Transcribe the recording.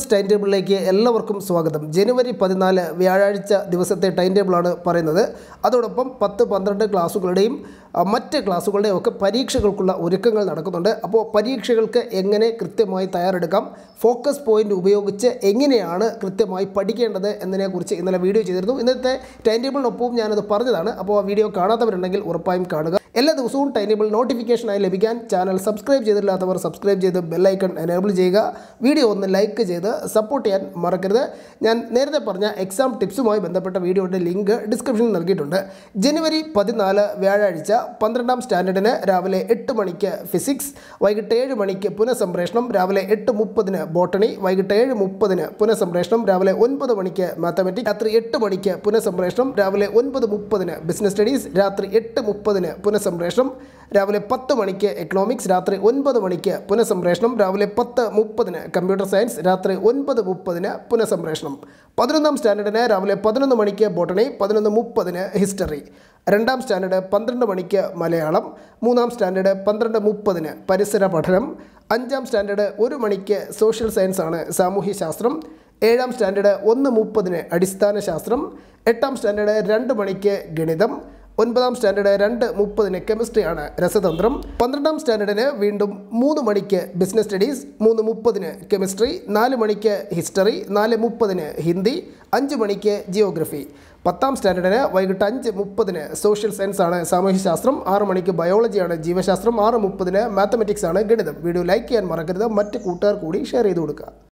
S time ടേബിളിലേക്ക് എല്ലാവർക്കും സ്വാഗതം ജനുവരി പതിനാല് വ്യാഴാഴ്ച ദിവസത്തെ ടൈം ടേബിളാണ് പറയുന്നത് അതോടൊപ്പം പത്ത് പന്ത്രണ്ട് ക്ലാസ്സുകളുടെയും ആ, മറ്റ് ക്ലാസ്സുകളുടെയും ഒക്കെ പരീക്ഷകൾക്കുള്ള ഒരുക്കങ്ങൾ നടക്കുന്നുണ്ട് അപ്പോൾ പരീക്ഷകൾക്ക് എങ്ങനെ കൃത്യമായി തയ്യാറെടുക്കാം ഫോക്കസ് പോയിന്റ് ഉപയോഗിച്ച് എങ്ങനെയാണ് കൃത്യമായി പഠിക്കേണ്ടത് എന്നതിനെക്കുറിച്ച് ഇന്നലെ വീഡിയോ ചെയ്തിരുന്നു ഇന്നത്തെ ടൈം ടേബിളിനൊപ്പവും ഞാനത് പറഞ്ഞതാണ് അപ്പോൾ ആ വീഡിയോ കാണാത്തവരുണ്ടെങ്കിൽ ഉറപ്പായും കാണുക എല്ലാ ദിവസവും ടൈം ടേബിൾ നോട്ടിഫിക്കേഷനായി ലഭിക്കാൻ ചാനൽ സബ്സ്ക്രൈബ് ചെയ്തിട്ടില്ലാത്തവർ സബ്സ്ക്രൈബ് ചെയ്ത് ബെല്ലൈക്കൺ എനേബിൾ ചെയ്യുക വീഡിയോ ഒന്ന് ലൈക്ക് ചെയ്ത് സപ്പോർട്ട് ചെയ്യാൻ മറക്കരുത് ഞാൻ നേരത്തെ പറഞ്ഞ എക്സാം ടിപ്സുമായി ബന്ധപ്പെട്ട വീഡിയോയുടെ ലിങ്ക് ഡിസ്ക്രിപ്ഷനിൽ നൽകിയിട്ടുണ്ട് ജനുവരി പതിനാല് വ്യാഴാഴ്ച പന്ത്രണ്ടാം സ്റ്റാൻഡേർഡിന് രാവിലെ എട്ട് മണിക്ക് ഫിസിക്സ് വൈകിട്ട് ഏഴ് മണിക്ക് പുനഃസംപ്രേഷണം രാവിലെ എട്ട് മുപ്പതിന് ബോട്ടണി വൈകിട്ട് ഏഴ് മുപ്പതിന് പുനഃസംപ്രേഷണം രാവിലെ ഒൻപത് മണിക്ക് മാത്തമാറ്റിക്സ് രാത്രി എട്ട് മണിക്ക് പുനഃസംപ്രേഷണം രാവിലെ ഒൻപത് മുപ്പതിന് ബിസിനസ് സ്റ്റഡീസ് രാത്രി എട്ട് മുപ്പതിന് പുനഃസംപ്രേഷണം രാവിലെ പത്ത് മണിക്ക് എക്കണോമിക്സ് രാത്രി ഒൻപത് മണിക്ക് പുനഃസംപ്രേഷണം രാവിലെ പത്ത് മുപ്പതിന് കമ്പ്യൂട്ടർ സയൻസ് രാത്രി ഒൻപത് മുപ്പതിന് പുനഃസംപ്രേഷണം പതിനൊന്നാം സ്റ്റാൻഡേർഡിന് രാവിലെ പതിനൊന്ന് മണിക്ക് ബോട്ടണി പതിനൊന്ന് മുപ്പതിന് ഹിസ്റ്ററി രണ്ടാം സ്റ്റാൻഡേർഡ് പന്ത്രണ്ട് മണിക്ക് മലയാളം മൂന്നാം സ്റ്റാൻഡേർഡ് പന്ത്രണ്ട് മുപ്പതിന് പരിസര പഠനം അഞ്ചാം സ്റ്റാൻഡേർഡ് ഒരു മണിക്ക് സോഷ്യൽ സയൻസ് ആണ് സാമൂഹ്യശാസ്ത്രം ഏഴാം സ്റ്റാൻഡേർഡ് ഒന്ന് മുപ്പതിന് അടിസ്ഥാന ശാസ്ത്രം എട്ടാം സ്റ്റാൻഡേർഡ് രണ്ട് മണിക്ക് ഗണിതം ഒൻപതാം സ്റ്റാൻഡേർഡ് രണ്ട് മുപ്പതിന് കെമിസ്ട്രിയാണ് രസതന്ത്രം പന്ത്രണ്ടാം സ്റ്റാൻഡേർഡിന് വീണ്ടും മൂന്ന് മണിക്ക് ബിസിനസ് സ്റ്റഡീസ് മൂന്ന് മുപ്പതിന് കെമിസ്ട്രി നാല് മണിക്ക് ഹിസ്റ്ററി നാല് മുപ്പതിന് ഹിന്ദി അഞ്ച് മണിക്ക് ജിയോഗ്രഫി പത്താം സ്റ്റാൻഡേർഡിന് വൈകിട്ട് അഞ്ച് മുപ്പതിന് സോഷ്യൽ സയൻസ് ആണ് സാമൂഹ്യശാസ്ത്രം ആറ് മണിക്ക് ബയോളജിയാണ് ജീവശാസ്ത്രം ആറ് മുപ്പതിന് മാത്തമെറ്റിക്സ് ആണ് ഗണിതം വീഡിയോ ലൈക്ക് ചെയ്യാൻ മറക്കരുത് മറ്റ് കൂട്ടുകാർ കൂടി ഷെയർ ചെയ്ത് കൊടുക്കുക